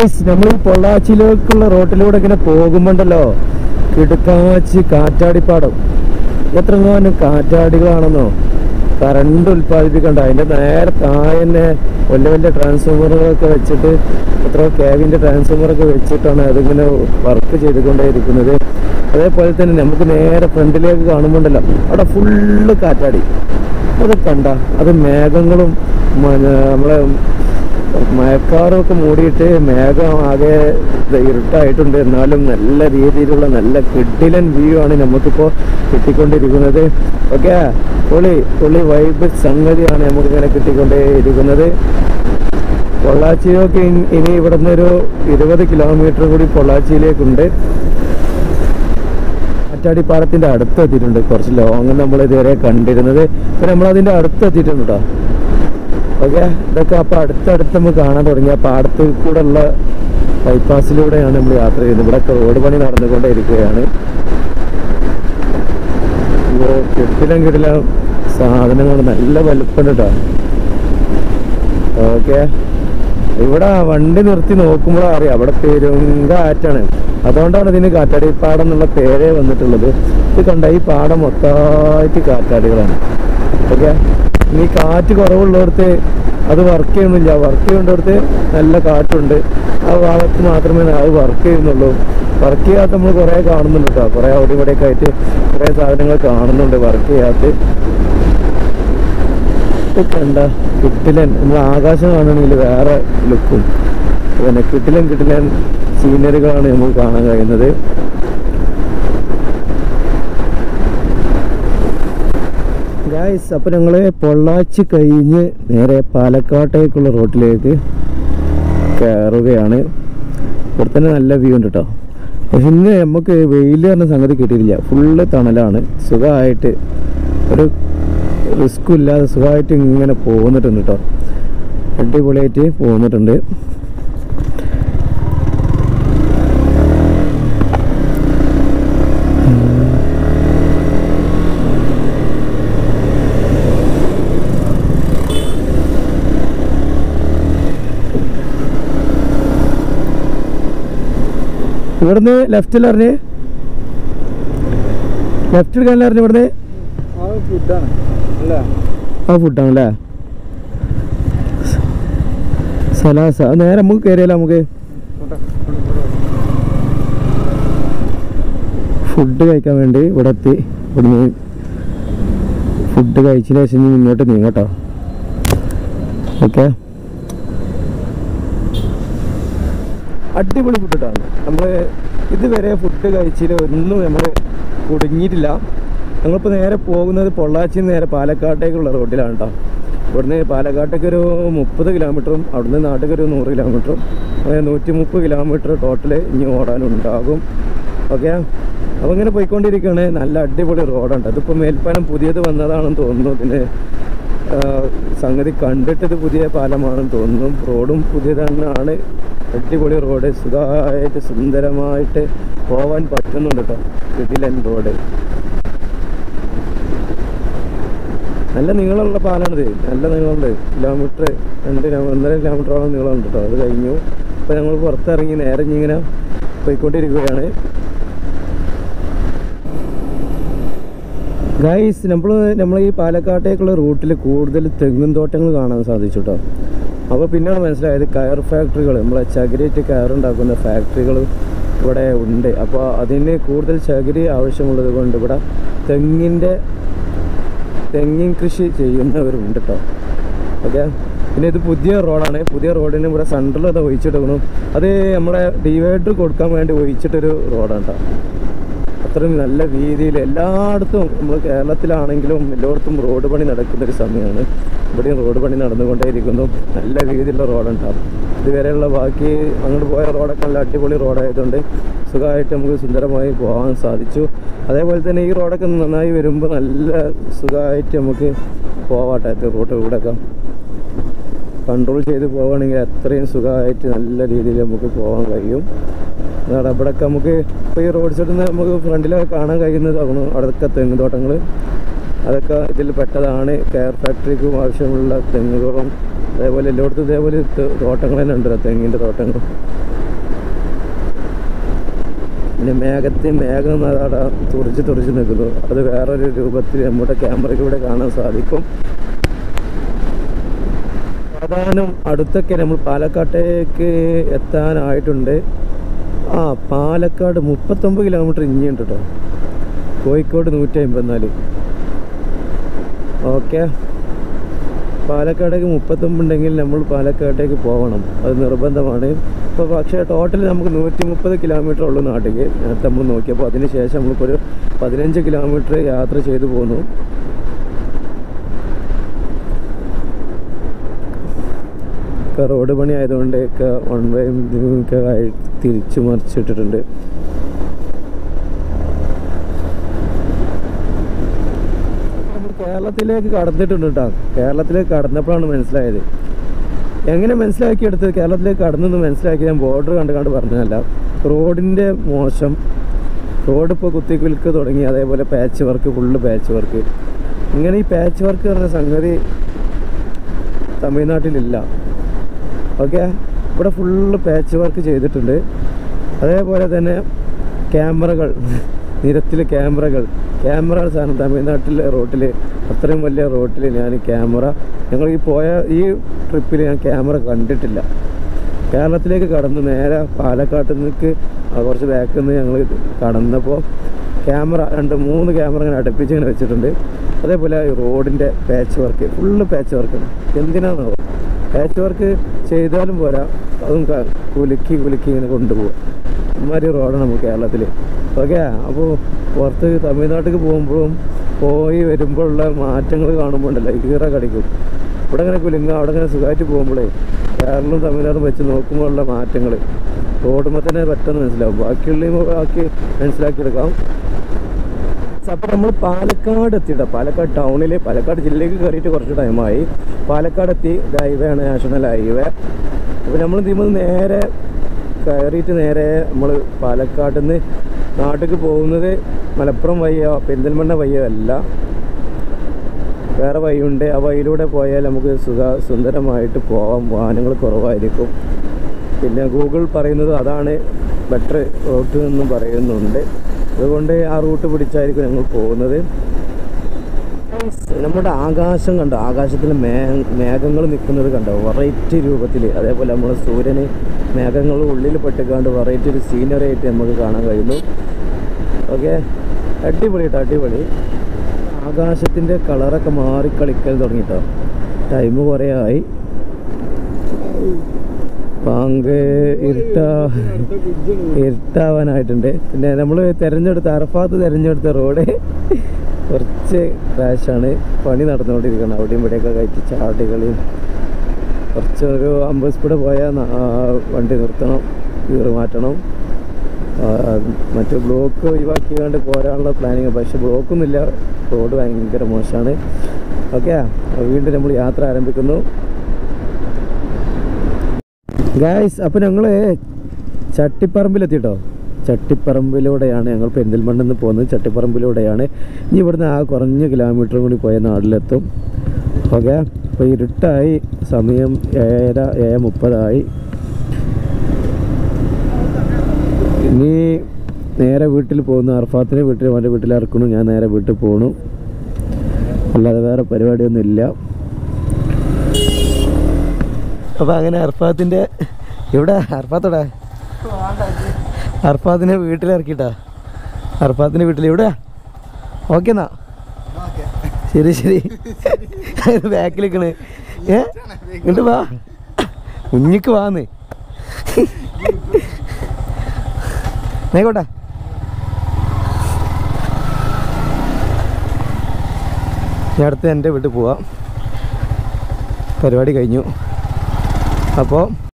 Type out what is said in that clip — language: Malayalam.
ഗായ്സ് നമ്മൾ ഈ പൊള്ളാച്ചിയിലേക്കുള്ള റോട്ടിലൂടെ ഇങ്ങനെ പോകുമ്പോണ്ടല്ലോ കിടുക്കാച്ചി കാറ്റാടിപ്പാടം എത്രങ്ങാനും കാറ്റാടികളാണെന്നോ കറണ്ട് ഉൽപ്പാദിപ്പിക്കണ്ട അതിന്റെ നേരെ താഴെ തന്നെ വലിയ വലിയ ട്രാൻസ്ഫോമറുകളൊക്കെ വെച്ചിട്ട് എത്രയോ കേവിന്റെ ട്രാൻസ്ഫോമറൊക്കെ വെച്ചിട്ടാണ് അതിങ്ങനെ വർക്ക് ചെയ്തുകൊണ്ടേയിരിക്കുന്നത് അതേപോലെ തന്നെ നമുക്ക് നേരെ ഫ്രണ്ടിലേക്ക് കാണുമ്പോണ്ടല്ലോ അവിടെ ഫുള്ള് കാറ്റാടി അത് കണ്ട അത് മേഘങ്ങളും മ- നമ്മളെ മഴക്കാറൊക്കെ മൂടിയിട്ട് മേഘം ആകെ ഇത് ഇരുട്ടായിട്ടുണ്ട് എന്നാലും നല്ല രീതിയിലുള്ള നല്ല കിഡിലൻ വ്യൂ ആണ് നമുക്കിപ്പോൾ കിട്ടിക്കൊണ്ടിരിക്കുന്നത് ഓക്കെ പൊളി പൊളി വൈബ് സംഗതിയാണ് നമുക്കിങ്ങനെ കിട്ടിക്കൊണ്ടേ ഇരിക്കുന്നത് പൊള്ളാച്ചിയൊക്കെ ഇൻ- ഇനി ഇവിടുന്ന് ഒരു ഇരുപത് കിലോമീറ്റർ കൂടി പൊള്ളാച്ചിയിലേക്കുണ്ട് കാറ്റാടിപ്പാടത്തിന്റെ അടുത്ത് എത്തിയിട്ടുണ്ട് കുറച്ച് ലോങ് നമ്മൾ ഇതുവരെ കണ്ടിരുന്നത് ഇപ്പൊ നമ്മൾ അതിന്റെ അടുത്ത് എത്തിയിട്ടുണ്ട് കേട്ടോ ഓക്കെ ഇതൊക്കെ അപ്പൊ അടുത്തടുത്ത് നമ്മൾ കാണാൻ തുടങ്ങി ആ പാടത്ത് കൂടെ ഉള്ള ബൈപ്പാസിലൂടെയാണ് നമ്മൾ യാത്ര ചെയ്യുന്നത് ഇവിടെ റോഡ് പണി നടന്നുകൊണ്ടേ ഇരിക്കുകയാണ് കിടിലം കിടിലം സാധനങ്ങൾ നല്ല വലുപ്പമുണ്ട് കേട്ടോ ഓക്കെ ഇവിടെ വണ്ടി നിർത്തി നോക്കുമ്പോഴാ അറിയാം അവിടെ പെരും കാറ്റാണ് അതുകൊണ്ടാണ് ഇതിന് കാറ്റാടിപ്പാടം എന്നുള്ള പേരേ വന്നിട്ടുള്ളത് ഇത് കണ്ട ഈ പാടം മൊത്തമായിട്ട് കാറ്റാടികളാണ് ഓക്കെ ഇനി കാറ്റ് കുറവുള്ളിടത്ത് അത് വർക്ക് ചെയ്യുന്നില്ല വർക്ക് ചെയ്യേണ്ടടുത്ത് നല്ല കാറ്റുണ്ട് ആ ഭാഗത്ത് മാത്രമേ അത് വർക്ക് ചെയ്യുന്നുള്ളൂ വർക്ക് ചെയ്യാത്ത നമ്മൾ കുറേ കാണുന്നുണ്ട് കേട്ടോ കുറേ അവിടെ ഇവിടെയൊക്കെ ആയിട്ട് കുറേ സാധനങ്ങൾ കാണുന്നുണ്ട് വർക്ക് ചെയ്യാത്ത ഇതൊക്കെ എന്താ കിട്ടിലൻ നമ്മൾ ആകാശം കാണണമെങ്കിൽ വേറെ ലുക്കും പിന്നെ കിട്ടിലൻ കിട്ടിലൻ സീനറികളാണ് നമുക്ക് കാണാൻ കഴിയുന്നത് ഗായ്സ് അപ്പൊ ഞങ്ങള് പൊള്ളാച്ചി കഴിഞ്ഞ് നേരെ പാലക്കാട്ടേക്കുള്ള റോട്ടിലേക്ക് കയറുകയാണ് ഇവിടെ തന്നെ നല്ല വ്യൂ ഉണ്ട് കേട്ടോ പക്ഷെ ഇന്ന് നമുക്ക് വെയിൽ പറഞ്ഞ സംഗതി കിട്ടിയിട്ടില്ല ഫുള്ള് തണലാണ് സുഖമായിട്ട് ഒരു റിസ്ക്കും ഇല്ലാതെ സുഖമായിട്ട് ഇങ്ങനെ പോകുന്നിട്ടുണ്ട് കേട്ടോ അടിപൊളിയായിട്ട് പോകുന്നിട്ടുണ്ട് ഇവിടുന്ന് ലെഫ്റ്റിൽ അറിഞ്ഞ് ലെഫ്റ്റ് എടുക്കാൻ അറിഞ്ഞ് ഇവിടുന്ന് ഫുഡാണ് അല്ല ആ ഫുഡാണല്ലേ സലാസ അത് നേരെ നമുക്ക് കയറിയാലോ നമുക്ക് ഫുഡ് കഴിക്കാൻ വേണ്ടി ഇവിടെ എത്തി ഇവിടുന്ന് ഫുഡ് കഴിച്ചതിന് ശേഷം ഇനി മുന്നോട്ട് നീങ്ങട്ടോ ഓക്കെ അടിപൊളി ഫുഡ് ഇട്ടാണ് നമ്മൾ ഇതുവരെ ഫുഡ് കഴിച്ചതിൽ ഒന്നും നമ്മൾ കുടുങ്ങിയിട്ടില്ല ഞങ്ങളിപ്പോൾ നേരെ പോകുന്നത് പൊള്ളാച്ചിയിൽ നിന്ന് നേരെ പാലക്കാട്ടേക്കുള്ള റോഡിലാണ് കേട്ടോ ഇവിടുന്ന് പാലക്കാട്ടേക്ക് ഒരു മുപ്പത് കിലോമീറ്ററും അവിടുന്ന് നാട്ടിലേക്ക് ഒരു നൂറ് കിലോമീറ്ററും അങ്ങനെ നൂറ്റി മുപ്പത് കിലോമീറ്റർ ടോട്ടൽ ഇനി ഓടാനുണ്ടാകും ഓക്കെ അപ്പോൾ ഇങ്ങനെ പോയിക്കൊണ്ടിരിക്കുകയാണ് നല്ല അടിപൊളി റോഡുണ്ട് അതിപ്പോൾ മേൽപ്പാലം പുതിയത് വന്നതാണെന്ന് തോന്നുന്നു ഇതിന് ആ, സംഗതി കണ്ടിട്ട് ഇത് പുതിയ പാലമാണെന്ന് തോന്നുന്നു റോഡും പുതിയ തന്നെയാണ് അടിപൊളി റോഡ് സുഖമായിട്ട് സുന്ദരമായിട്ട് പോവാൻ പറ്റുന്നുണ്ട് കേട്ടോ കിടിലൻ റോഡ് നല്ല നീളമുള്ള പാലാണിത് നല്ല നീളമുണ്ട് കിലോമീറ്റർ രണ്ട് കിലോ ഒന്നര കിലോമീറ്ററോളം നീളമുണ്ട് കേട്ടോ അത് കഴിഞ്ഞു ഇപ്പം ഞങ്ങൾ പുറത്തിറങ്ങി നേരെ ഇനി ഇങ്ങനെ പോയിക്കൊണ്ടിരിക്കുകയാണ് ഗൈസ് നമ്മൾ നമ്മൾ ഈ പാലക്കാട്ടേക്കുള്ള റൂട്ടിൽ കൂടുതൽ തെങ്ങും തോട്ടങ്ങൾ കാണാൻ സാധിച്ചു കേട്ടോ അപ്പോൾ പിന്നെയാണ് മനസ്സിലായത് കയർ ഫാക്ടറികൾ നമ്മളെ ചകിരിയിട്ട് കയറുണ്ടാക്കുന്ന ഫാക്ടറികൾ ഇവിടെ ഉണ്ട് അപ്പോൾ അതിന് കൂടുതൽ ചകിരി ആവശ്യമുള്ളത് കൊണ്ട് ഇവിടെ തെങ്ങിൻ്റെ തെങ്ങിൻ കൃഷി ചെയ്യുന്നവരുണ്ട് കേട്ടോ ഓക്കെ പിന്നെ ഇത് പുതിയ റോഡാണ് പുതിയ റോഡിന് ഇവിടെ സെൻട്രൽ അത് ഒഴിച്ചിട്ടെടുക്കണം അത് നമ്മുടെ ഡിവൈഡർ കൊടുക്കാൻ വേണ്ടി ഒഴിച്ചിട്ടൊരു റോഡാണ് കേട്ടോ അത്രയും നല്ല രീതിയിൽ എല്ലായിടത്തും നമ്മൾ കേരളത്തിലാണെങ്കിലും എല്ലായിടത്തും റോഡ് പണി നടക്കുന്ന ഒരു സമയമാണ് ഇവിടെയും റോഡ് പണി നടന്നുകൊണ്ടേയിരിക്കുന്നു നല്ല രീതിയിലുള്ള റോഡുണ്ടാവും ഇതുവരെയുള്ള ബാക്കി അങ്ങോട്ട് പോയ റോഡൊക്കെ നല്ല അടിപൊളി റോഡായതുകൊണ്ട് സുഖമായിട്ട് നമുക്ക് സുന്ദരമായി പോകാൻ സാധിച്ചു അതേപോലെ തന്നെ ഈ റോഡൊക്കെ നന്നായി വരുമ്പോൾ നല്ല സുഖമായിട്ട് നമുക്ക് പോവാട്ടെ റൂട്ട് കൂടെയൊക്കെ കൺട്രോൾ ചെയ്ത് പോവുകയാണെങ്കിൽ അത്രയും സുഖമായിട്ട് നല്ല രീതിയിൽ നമുക്ക് പോകാൻ കഴിയും അതാണ് ഇവിടെയൊക്കെ നമുക്ക് ഇപ്പോൾ ഈ റോഡ് സൈഡിൽ നിന്ന് നമുക്ക് ഫ്രണ്ടിലൊക്കെ കാണാൻ കഴിയുന്നത് അവിടെ അവിടെയൊക്കെ തെങ്ങ് തോട്ടങ്ങൾ അതൊക്കെ ഇതിൽ പെട്ടതാണ് കെയർ ഫാക്ടറിക്കും ആവശ്യമുള്ള തെങ്ങുകളും അതേപോലെ എല്ലായിടത്തും ഇതേപോലെ ത- തോട്ടങ്ങൾ തന്നെ ഉണ്ടല്ലോ തെങ്ങിൻ്റെ തോട്ടങ്ങൾ പിന്നെ മേഘത്തെ മേഘം അവിടെ തുറച്ച് തുറച്ച് നിൽക്കുന്നു അത് വേറൊരു രൂപത്തിൽ നമ്മുടെ ക്യാമറയിലൂടെ കാണാൻ സാധിക്കും സാധാരണ അടുത്തൊക്കെ നമ്മൾ പാലക്കാട്ടേക്ക് എത്താനായിട്ടുണ്ട് ആ പാലക്കാട് മുപ്പത്തൊമ്പത് കിലോമീറ്റർ ഇനിയുണ്ട് കേട്ടോ കോഴിക്കോട് നൂറ്റി അമ്പത്തിനാല് ഓക്കെ പാലക്കാടേക്ക് മുപ്പത്തൊമ്പത് ഉണ്ടെങ്കിൽ നമ്മൾ പാലക്കാട്ടേക്ക് പോകണം അത് നിർബന്ധമാണ് ഇപ്പോൾ പക്ഷേ ടോട്ടൽ നമുക്ക് നൂറ്റി മുപ്പത് കിലോമീറ്റർ ഉള്ളൂ നാട്ടിലേക്ക് നേരത്തെ നമ്മൾ നോക്കിയപ്പോൾ അതിന് ശേഷം നമ്മളിപ്പോൾ ഒരു പതിനഞ്ച് കിലോമീറ്റർ യാത്ര ചെയ്തു പോന്നു ഒക്കെ റോഡ് പണി ആയതുകൊണ്ട് ഒക്കെ വൺ വേ ഒക്കെ ആയി തിരിച്ചു മറിച്ചിട്ടിട്ടുണ്ട് നമ്മൾ കേരളത്തിലേക്ക് കടന്നിട്ടുണ്ട് കേട്ടോ കേരളത്തിലേക്ക് കടന്നപ്പോഴാണ് മനസ്സിലായത് എങ്ങനെ മനസ്സിലാക്കിയെടുത്തത് കേരളത്തിലേക്ക് കടന്നെന്ന് മനസ്സിലാക്കി ഞാൻ ബോർഡർ കണ്ട് കണ്ട് പറഞ്ഞതല്ല റോഡിൻ്റെ മോശം റോഡ് ഇപ്പോൾ കുത്തിക്കുലുക്ക് തുടങ്ങി അതേപോലെ patch work full patch work ഇങ്ങനെ ഈ പാച്ച് വർക്ക് പറഞ്ഞ സംഗതി തമിഴ്നാട്ടിലില്ല ഓക്കെ ഇവിടെ ഫുള്ള് പാച്ച് വർക്ക് ചെയ്തിട്ടുണ്ട് അതേപോലെ തന്നെ ക്യാമറകൾ നിരത്തിൽ ക്യാമറകൾ ക്യാമറ സാധനം തമിഴ്നാട്ടിലെ റോട്ടിൽ അത്രയും വലിയ റോട്ടിൽ ഞാൻ ക്യാമറ ഞങ്ങൾ ഈ പോയ ഈ ട്രിപ്പിൽ ഞാൻ ക്യാമറ കണ്ടിട്ടില്ല കേരളത്തിലേക്ക് കടന്ന് നേരെ പാലക്കാട്ട് നിന്നേക്ക് കുറച്ച് ബാക്കിൽ നിന്ന് ഞങ്ങൾ കടന്നപ്പോൾ ക്യാമറ രണ്ട് മൂന്ന് ക്യാമറ ഇങ്ങനെ അടുപ്പിച്ച് ഇങ്ങനെ വെച്ചിട്ടുണ്ട് അതേപോലെ ഈ റോഡിൻ്റെ പാച്ച് വർക്ക് ഫുള്ള് പാച്ച് വർക്കാണ് എന്തിനാണോ പാച്ച് വർക്ക് ചെയ്താലും പോരാ അതും ക- കുലുക്കി കുലുക്കി ഇങ്ങനെ കൊണ്ടുപോകും ഇമാതിരി റോഡാണ് നമുക്ക് കേരളത്തിൽ ഓക്കെ അപ്പോൾ പുറത്ത് തമിഴ്നാട്ടിലേക്ക് പോകുമ്പോഴും പോയി വരുമ്പോഴുള്ള മാറ്റങ്ങൾ കാണുമ്പോൾ ഉണ്ടല്ലോ ഈറ കടിക്കും ഇവിടെ ഇങ്ങനെ കുലുങ്ങ അവിടെ ഇങ്ങനെ സുഖമായിട്ട് പോകുമ്പോഴേ കേരളവും തമിഴ്നാടും വെച്ച് നോക്കുമ്പോഴുള്ള മാറ്റങ്ങൾ റോഡുമ്പോൾ തന്നെ പെട്ടെന്ന് മനസ്സിലാവും ബാക്കിയുള്ള ബാക്കി മനസ്സിലാക്കിയെടുക്കാം അപ്പോൾ നമ്മൾ പാലക്കാട് എത്തിയിട്ടോ പാലക്കാട് ടൗണിൽ പാലക്കാട് ജില്ലയിൽ കയറിയിട്ട് കുറച്ച് ടൈമായി പാലക്കാട് എത്തി ഇത് ഹൈവേ ആണ് നാഷണൽ ഹൈവേ അപ്പോൾ നമ്മൾ ഇതിൽ നേരെ കയറിയിട്ട് നേരെ നമ്മൾ പാലക്കാട് നിന്ന് നാട്ടിലേക്ക് പോകുന്നത് മലപ്പുറം വഴിയോ പെരിന്തൽമണ്ണ വഴിയോ അല്ല വേറെ വഴിയുണ്ട് ആ വഴിയിലൂടെ പോയാൽ നമുക്ക് സുഖ സുന്ദരമായിട്ട് പോകാം വാഹനങ്ങൾ കുറവായിരിക്കും പിന്നെ ഗൂഗിൾ പറയുന്നത് അതാണ് ബെറ്റർ റൂട്ട് എന്നും പറയുന്നുണ്ട് അതുകൊണ്ട് ആ റൂട്ട് പിടിച്ചായിരിക്കും ഞങ്ങൾ പോകുന്നത് നമ്മുടെ ആകാശം കണ്ടോ ആകാശത്തിൽ മേ മേഘങ്ങൾ നിൽക്കുന്നത് കണ്ടോ വെറൈറ്റി രൂപത്തിൽ അതേപോലെ നമ്മൾ സൂര്യന് മേഘങ്ങൾ ഉള്ളിൽ പെട്ടിക്കാണ്ട് വെറൈറ്റി ഒരു സീനറി ആയിട്ട് നമുക്ക് കാണാൻ കഴിയുന്നു ഓക്കെ അടിപൊളി കേട്ടോ അടിപൊളി ആകാശത്തിൻ്റെ കളറൊക്കെ മാറി കളിക്കൽ തുടങ്ങിട്ടോ ടൈം കുറേ ആയി പാങ്ക് ഇരുട്ടാ ഇരുട്ടാവാനായിട്ടുണ്ട് പിന്നെ നമ്മൾ തിരഞ്ഞെടുത്ത അറഫാത്ത് തിരഞ്ഞെടുത്ത റോഡ് കുറച്ച് ക്രാഷാണ് പണി നടന്നുകൊണ്ടിരിക്കണം അവിടെയും ഇവിടെയൊക്കെ കയറ്റി ചാടികളിയും കുറച്ച് ഒരു അമ്പത് സ്പീഡ് പോയാൽ ന- ആ, വണ്ടി നിർത്തണം ഗിയർ മാറ്റണം ആ, മറ്റു ബ്ലോക്ക് ഒഴിവാക്കിയാണ്ട് പോരാനുള്ള പ്ലാനിങ് പക്ഷെ ബ്ലോക്കൊന്നുമില്ല റോഡ് ഭയങ്കര മോശമാണ് ഓക്കെ വീണ്ടും നമ്മൾ യാത്ര ആരംഭിക്കുന്നു ഗായ്സ് അപ്പോൾ ഞങ്ങൾ ചട്ടിപ്പറമ്പിലെത്തിട്ടോ ചട്ടിപ്പറമ്പിലൂടെയാണ് ഞങ്ങൾ പെരിന്തൽമണ്ണിൽ നിന്ന് പോകുന്നത് ചട്ടിപ്പറമ്പിലൂടെയാണ് ഇനി ഇവിടുന്ന് ആ കുറഞ്ഞ കിലോമീറ്റർ കൂടി പോയ നാട്ടിലെത്തും ഓക്കെ അപ്പോൾ ഇരുട്ടായി സമയം ഏഴര ഏഴ് മുപ്പതായി ഇനി നേരെ വീട്ടിൽ പോകുന്നു അർഫാത്തിനെ വീട്ടിൽ അവൻ്റെ വീട്ടിൽ ഇറക്കുന്നു ഞാൻ നേരെ വീട്ടിൽ പോകണു അല്ലാതെ വേറെ പരിപാടിയൊന്നും ഇല്ല അപ്പോൾ അങ്ങനെ അർഫാത്തിൻ്റെ ഇവിടെ അർഫാത്തോടെ അർഫാത്തിനെ വീട്ടിലിറക്കിട്ടാ അർഫാത്തിൻ്റെ വീട്ടിൽ എവിടെയാ ഓക്കെ എന്നാ ശരി ശരി ബാക്കിൽ നിൽക്കണ് ഏ ഇങ്ങോട്ട് വാ കുഞ്ഞിക്ക് വാന്ന് ആയിക്കോട്ടെ ഞാൻ അടുത്ത് എൻ്റെ വീട്ടിൽ പോവാം പരിപാടി കഴിഞ്ഞു അപ്പോൾ